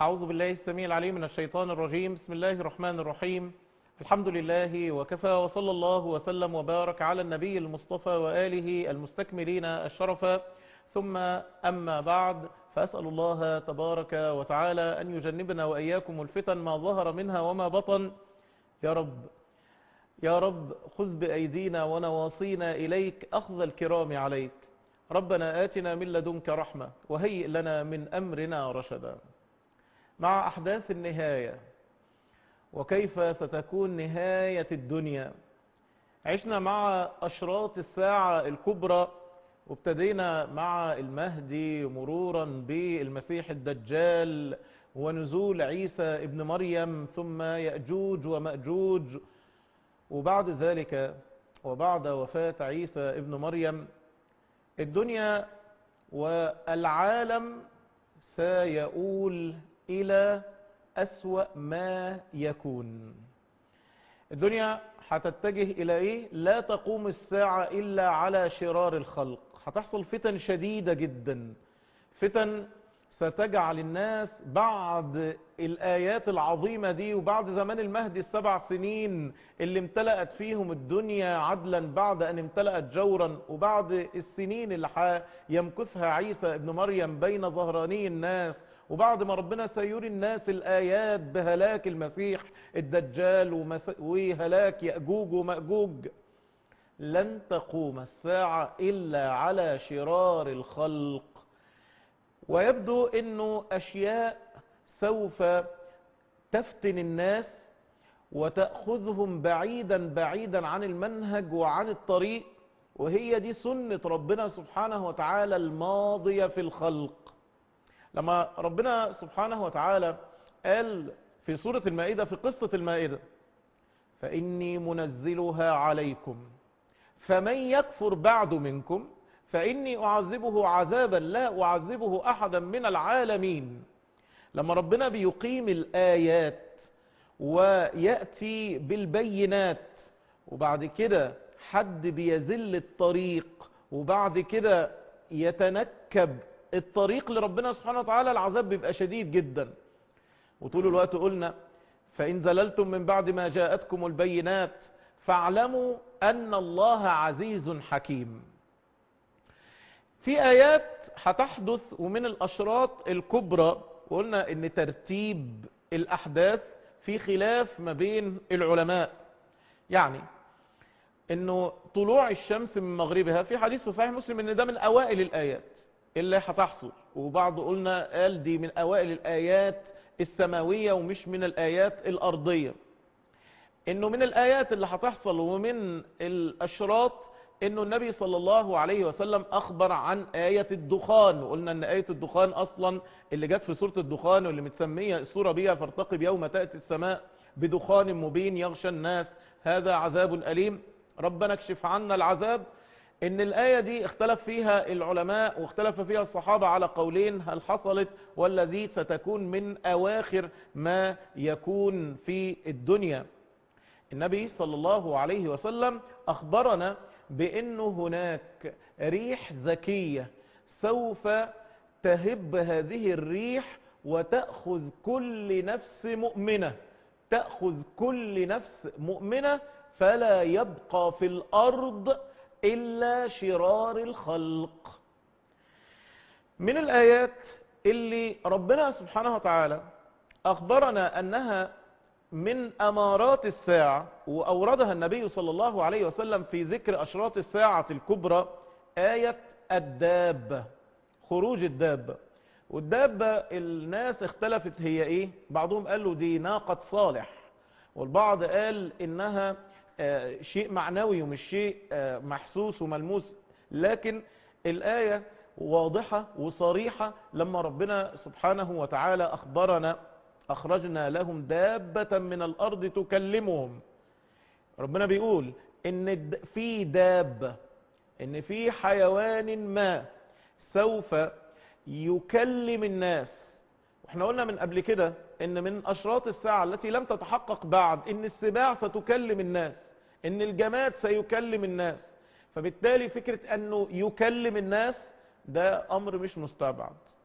أعوذ بالله السميع العليم من الشيطان الرجيم بسم الله الرحمن الرحيم الحمد لله وكفى وصلى الله وسلم وبارك على النبي المصطفى وآله المستكملين الشرف ثم أما بعد فأسأل الله تبارك وتعالى أن يجنبنا وإياكم الفتن ما ظهر منها وما بطن يا رب يا رب خذ بأيدينا ونواصينا إليك أخذ الكرام عليك ربنا آتنا من لدنك رحمة وهيئ لنا من أمرنا رشدا مع أحداث النهاية وكيف ستكون نهاية الدنيا عشنا مع أشراط الساعة الكبرى وابتدينا مع المهدي مرورا بالمسيح الدجال ونزول عيسى ابن مريم ثم يأجوج ومأجوج وبعد ذلك وبعد وفاة عيسى ابن مريم الدنيا والعالم سيؤول إلى أسوأ ما يكون الدنيا هتتجه إلى إيه؟ لا تقوم الساعة إلا على شرار الخلق هتحصل فتن شديدة جدا فتن ستجعل الناس بعد الآيات العظيمة دي وبعد زمان المهدي السبع سنين اللي امتلأت فيهم الدنيا عدلا بعد أن امتلأت جورا وبعد السنين اللي يمكثها عيسى ابن مريم بين ظهراني الناس وبعد ما ربنا سيري الناس الآيات بهلاك المسيح الدجال ومس... وهلاك يأجوج ومأجوج لن تقوم الساعة إلا على شرار الخلق ويبدو أنه أشياء سوف تفتن الناس وتأخذهم بعيدا بعيدا عن المنهج وعن الطريق وهي دي سنة ربنا سبحانه وتعالى الماضية في الخلق لما ربنا سبحانه وتعالى قال في سورة المائدة في قصة المائدة فإني منزلها عليكم فمن يكفر بعد منكم فإني أعذبه عذابا لا أعذبه أحدا من العالمين لما ربنا بيقيم الآيات ويأتي بالبينات وبعد كده حد بيزل الطريق وبعد كده يتنكب الطريق لربنا سبحانه وتعالى العذاب بيبقى شديد جدا وطول الوقت قلنا فإن زللتم من بعد ما جاءتكم البينات فاعلموا أن الله عزيز حكيم في آيات هتحدث ومن الأشراط الكبرى وقلنا ان ترتيب الأحداث في خلاف ما بين العلماء يعني انه طلوع الشمس من مغربها في حديث في صحيح مسلم ان ده من اوائل الايات اللي هتحصل وبعض قلنا قال دي من اوائل الايات السماوية ومش من الايات الارضية انه من الايات اللي هتحصل ومن الاشراط انه النبي صلى الله عليه وسلم اخبر عن آية الدخان وقلنا ان آية الدخان اصلا اللي جت في سورة الدخان واللي متسمية السورة بيها فارتقب يوم تأتي السماء بدخان مبين يغشى الناس هذا عذاب أليم ربنا اكشف عنا العذاب ان الآية دي اختلف فيها العلماء واختلف فيها الصحابة على قولين هل حصلت والذي ستكون من اواخر ما يكون في الدنيا النبي صلى الله عليه وسلم اخبرنا بانه هناك ريح ذكية سوف تهب هذه الريح وتأخذ كل نفس مؤمنة تأخذ كل نفس مؤمنة فلا يبقى في الأرض إلا شرار الخلق من الآيات اللي ربنا سبحانه وتعالى أخبرنا أنها من أمارات الساعة وأوردها النبي صلى الله عليه وسلم في ذكر أشراط الساعة الكبرى آية الدابة خروج الدابة والدابة الناس اختلفت هي ايه بعضهم قال له دي ناقة صالح والبعض قال انها شيء معنوي ومش شيء محسوس وملموس لكن الآية واضحة وصريحة لما ربنا سبحانه وتعالى أخبرنا أخرجنا لهم دابة من الأرض تكلمهم ربنا بيقول إن في دابة إن في حيوان ما سوف يكلم الناس واحنا قلنا من قبل كده ان من اشراط الساعة التي لم تتحقق بعد ان السباع ستكلم الناس ان الجماد سيكلم الناس فبالتالي فكرة انه يكلم الناس ده امر مش مستبعد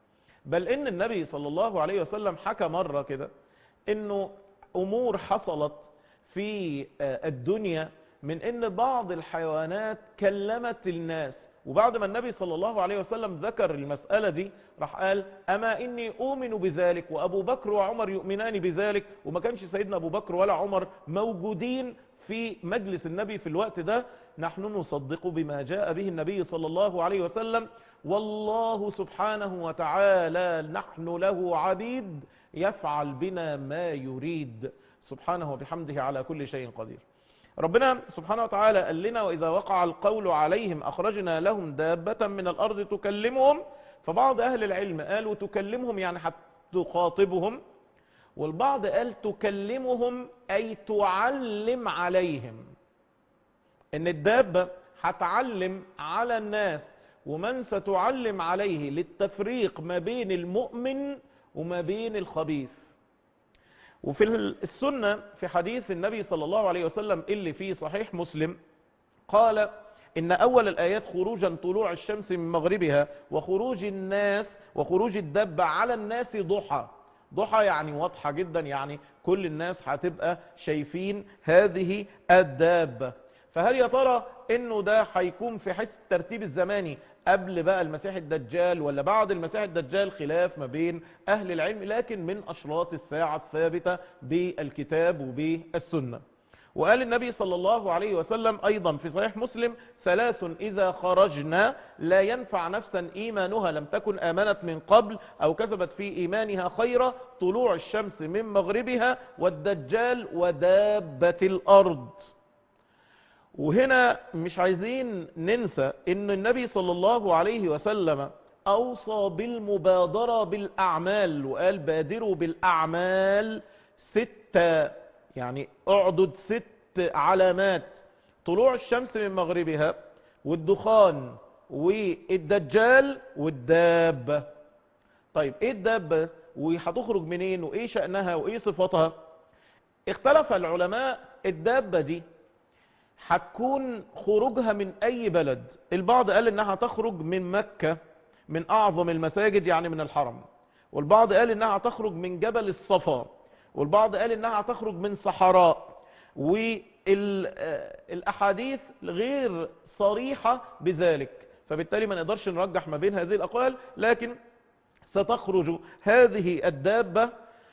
بل ان النبي صلى الله عليه وسلم حكى مرة كده انه امور حصلت في الدنيا من ان بعض الحيوانات كلمت الناس وبعد ما النبي صلى الله عليه وسلم ذكر المسألة دي راح قال أما إني أؤمن بذلك وأبو بكر وعمر يؤمنان بذلك وما كانش سيدنا أبو بكر ولا عمر موجودين في مجلس النبي في الوقت ده نحن نصدق بما جاء به النبي صلى الله عليه وسلم والله سبحانه وتعالى نحن له عبيد يفعل بنا ما يريد سبحانه وبحمده على كل شيء قدير ربنا سبحانه وتعالى قال لنا وإذا وقع القول عليهم أخرجنا لهم دابة من الأرض تكلمهم فبعض أهل العلم قالوا تكلمهم يعني تخاطبهم والبعض قال تكلمهم أي تعلم عليهم إن الدابة هتعلم على الناس ومن ستعلم عليه للتفريق ما بين المؤمن وما بين الخبيث وفي السنة في حديث النبي صلى الله عليه وسلم اللي في صحيح مسلم قال إن أول الآيات خروجا طلوع الشمس من مغربها وخروج الناس وخروج الدابة على الناس ضحى ضحى يعني واضحة جدا يعني كل الناس هتبقى شايفين هذه الدابة فهل يا ترى انه ده هيكون في حيث الترتيب الزماني قبل بقى المسيح الدجال ولا بعد المسيح الدجال خلاف ما بين اهل العلم لكن من اشراط الساعة الثابتة بالكتاب وبالسنة وقال النبي صلى الله عليه وسلم ايضا في صحيح مسلم ثلاث اذا خرجنا لا ينفع نفسا ايمانها لم تكن امنت من قبل او كسبت في ايمانها خيرا طلوع الشمس من مغربها والدجال ودابة الارض وهنا مش عايزين ننسى ان النبي صلى الله عليه وسلم اوصى بالمبادرة بالاعمال وقال بادروا بالاعمال ستة يعني اعدد ست علامات طلوع الشمس من مغربها والدخان والدجال والدابة طيب ايه الدابة وهتخرج منين وايه شأنها وايه صفتها اختلف العلماء الدابة دي هتكون خروجها من اي بلد البعض قال انها تخرج من مكة من اعظم المساجد يعني من الحرم والبعض قال انها تخرج من جبل الصفا والبعض قال انها تخرج من صحراء والاحاديث غير صريحة بذلك فبالتالي ما نقدرش نرجح ما بين هذه الاقوال لكن ستخرج هذه الدابة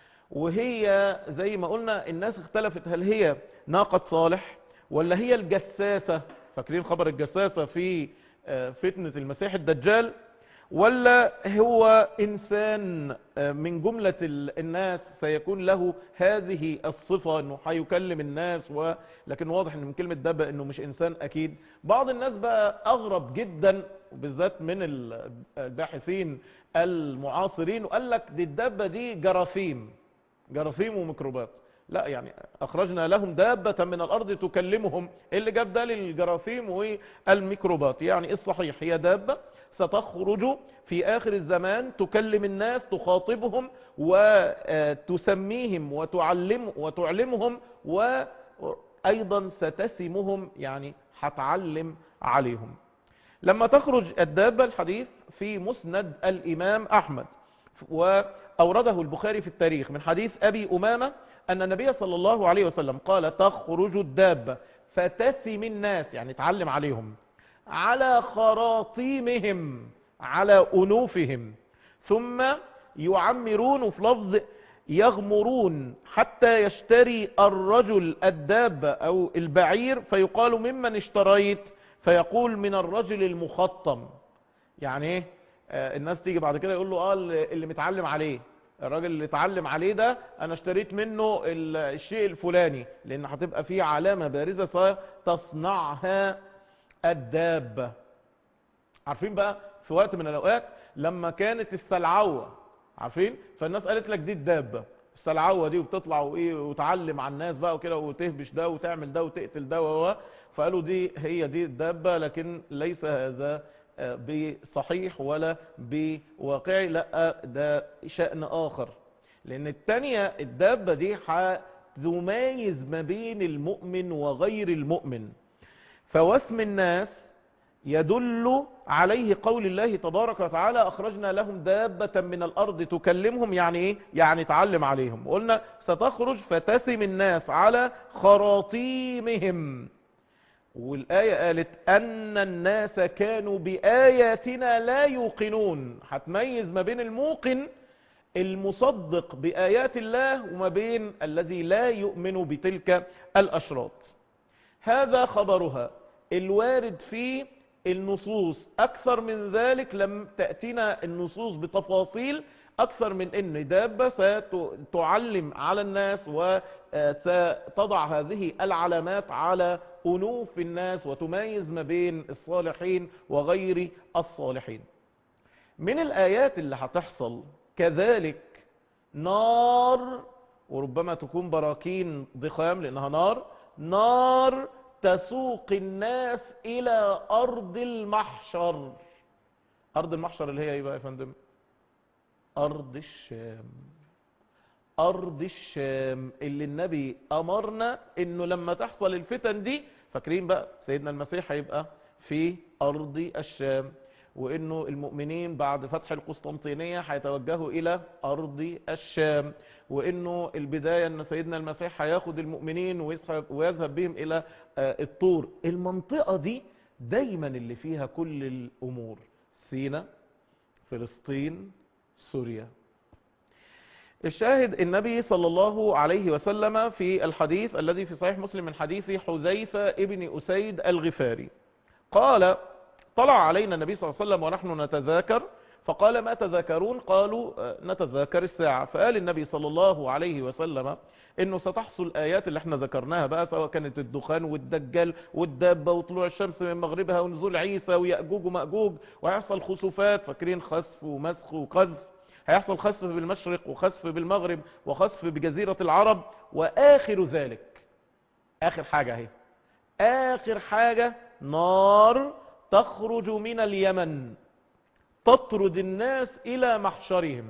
وهي زي ما قلنا الناس اختلفت هل هي ناقة صالح ولا هي الجساسة فاكرين خبر الجساسة في فتنة المسيح الدجال ولا هو إنسان من جملة الناس سيكون له هذه الصفة أنه هيكلم الناس و... لكن واضح أن من كلمة دابة أنه مش إنسان أكيد بعض الناس بقى أغرب جدا وبالذات من الباحثين المعاصرين وقال لك دي الدابة دي جراثيم جراثيم وميكروبات لا يعني اخرجنا لهم دابة من الارض تكلمهم اللي جاب ده للجراثيم والميكروبات يعني الصحيح هي دابة ستخرج في اخر الزمان تكلم الناس تخاطبهم وتسميهم وتعلم وتعلمهم وايضا ستسمهم يعني هتعلم عليهم لما تخرج الدابة الحديث في مسند الامام احمد واورده البخاري في التاريخ من حديث ابي امامة أن النبي صلى الله عليه وسلم قال تخرج الدابة فتسم الناس يعني تعلم عليهم على خراطيمهم على أنوفهم ثم يعمرون في لفظ يغمرون حتى يشتري الرجل الدابة أو البعير فيقال ممن اشتريت فيقول من الرجل المخطم يعني ايه الناس تيجي بعد كده يقول له اه اللي متعلم عليه الراجل اللي اتعلم عليه ده انا اشتريت منه الشيء الفلاني لان هتبقى فيه علامة بارزة تصنعها الدابة عارفين بقى في وقت من الاوقات لما كانت السلعوة عارفين فالناس قالت لك دي الدابة السلعوة دي وبتطلع وايه وتعلم على الناس بقى وكده وتهبش ده وتعمل ده وتقتل ده و فقالوا دي هي دي الدابة لكن ليس هذا بصحيح ولا بواقعي لا ده شأن آخر لأن التانية الدابة دي هتميز ما بين المؤمن وغير المؤمن فواسم الناس يدل عليه قول الله تبارك وتعالى أخرجنا لهم دابة من الأرض تكلمهم يعني إيه؟ يعني تعلم عليهم قلنا ستخرج فتسم الناس على خراطيمهم والآية قالت أن الناس كانوا بآياتنا لا يوقنون هتميز ما بين الموقن المصدق بآيات الله وما بين الذي لا يؤمن بتلك الأشراط هذا خبرها الوارد في النصوص أكثر من ذلك لم تأتينا النصوص بتفاصيل أكثر من أن دابة ستعلم على الناس وستضع هذه العلامات على أنوف الناس وتميز ما بين الصالحين وغير الصالحين من الآيات اللي هتحصل كذلك نار وربما تكون براكين ضخام لأنها نار نار تسوق الناس إلى أرض المحشر أرض المحشر اللي هي إيه بقى يا فندم أرض الشام أرض الشام اللي النبي أمرنا إنه لما تحصل الفتن دي فاكرين بقى سيدنا المسيح هيبقى في أرض الشام وإنه المؤمنين بعد فتح القسطنطينية هيتوجهوا إلى أرض الشام وإنه البداية أن سيدنا المسيح هياخد المؤمنين ويذهب بهم إلى الطور المنطقة دي دايما اللي فيها كل الأمور سينا فلسطين سوريا الشاهد النبي صلى الله عليه وسلم في الحديث الذي في صحيح مسلم من حديث حذيفة ابن أسيد الغفاري قال طلع علينا النبي صلى الله عليه وسلم ونحن نتذاكر فقال ما تذاكرون قالوا نتذاكر الساعة فقال النبي صلى الله عليه وسلم انه ستحصل ايات اللي احنا ذكرناها بقى سواء كانت الدخان والدجال والدابة وطلوع الشمس من مغربها ونزول عيسى ويأجوج ومأجوج وهيحصل خسوفات فاكرين خسف ومسخ وقذف هيحصل خسف بالمشرق وخسف بالمغرب وخسف بجزيرة العرب واخر ذلك اخر حاجة اهي اخر حاجة نار تخرج من اليمن تطرد الناس الى محشرهم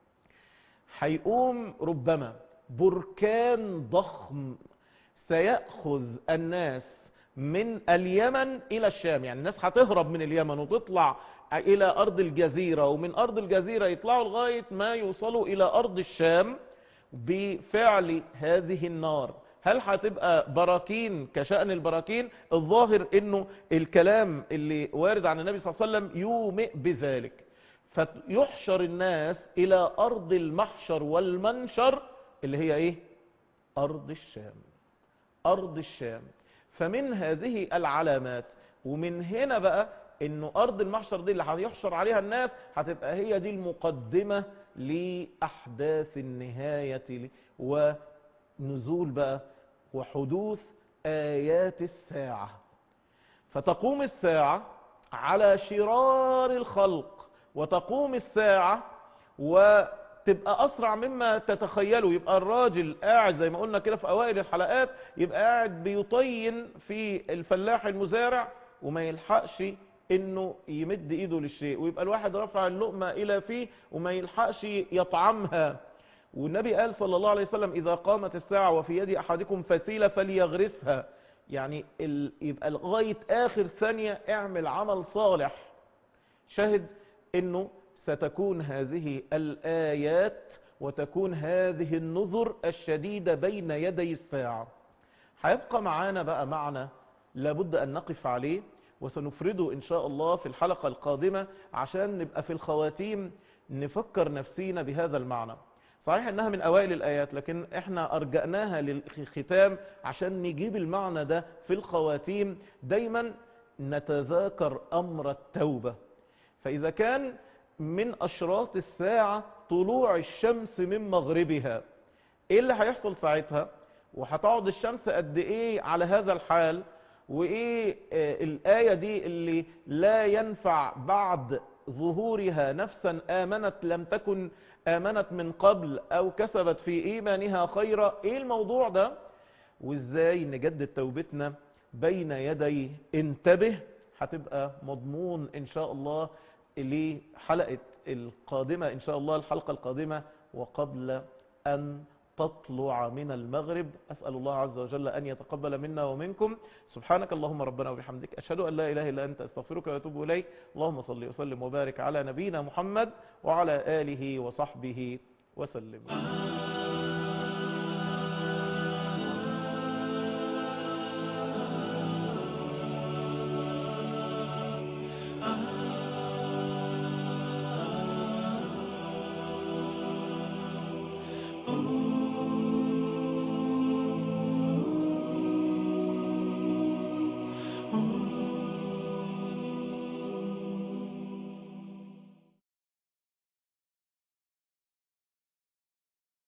هيقوم ربما بركان ضخم سيأخذ الناس من اليمن الى الشام يعني الناس هتهرب من اليمن وتطلع الى ارض الجزيرة ومن ارض الجزيرة يطلعوا لغاية ما يوصلوا الى ارض الشام بفعل هذه النار هل هتبقى براكين كشأن البراكين الظاهر انه الكلام اللي وارد عن النبي صلى الله عليه وسلم يومئ بذلك فيحشر الناس الى ارض المحشر والمنشر اللي هي ايه ارض الشام ارض الشام فمن هذه العلامات ومن هنا بقى انه ارض المحشر دي اللي هيحشر عليها الناس هتبقى هي دي المقدمة لاحداث النهاية ونزول بقى وحدوث آيات الساعة فتقوم الساعة على شرار الخلق وتقوم الساعة وتبقى أسرع مما تتخيلوا يبقى الراجل قاعد زي ما قلنا كده في أوائل الحلقات يبقى قاعد بيطين في الفلاح المزارع وما يلحقش انه يمد ايده للشيء ويبقى الواحد رفع اللقمة الى فيه وما يلحقش يطعمها والنبي قال صلى الله عليه وسلم إذا قامت الساعة وفي يد أحدكم فسيلة فليغرسها يعني ال... يبقى لغاية آخر ثانية اعمل عمل صالح شاهد أنه ستكون هذه الآيات وتكون هذه النذر الشديدة بين يدي الساعة هيبقى معانا بقى معنى لابد أن نقف عليه وسنفرده إن شاء الله في الحلقة القادمة عشان نبقى في الخواتيم نفكر نفسينا بهذا المعنى صحيح انها من اوائل الايات لكن احنا ارجأناها للختام عشان نجيب المعنى ده في الخواتيم دايما نتذاكر امر التوبة فاذا كان من اشراط الساعة طلوع الشمس من مغربها ايه اللي هيحصل ساعتها وهتقعد الشمس قد ايه على هذا الحال وايه الاية دي اللي لا ينفع بعد ظهورها نفسا آمنت لم تكن آمنت من قبل أو كسبت في إيمانها خيرا إيه الموضوع ده وإزاي نجدد توبتنا بين يدي انتبه هتبقى مضمون إن شاء الله لحلقة القادمة إن شاء الله الحلقة القادمة وقبل أن تطلع من المغرب أسأل الله عز وجل أن يتقبل منا ومنكم سبحانك اللهم ربنا وبحمدك أشهد أن لا إله إلا أنت أستغفرك وأتوب إليك اللهم صل وسلم وبارك على نبينا محمد وعلى آله وصحبه وسلم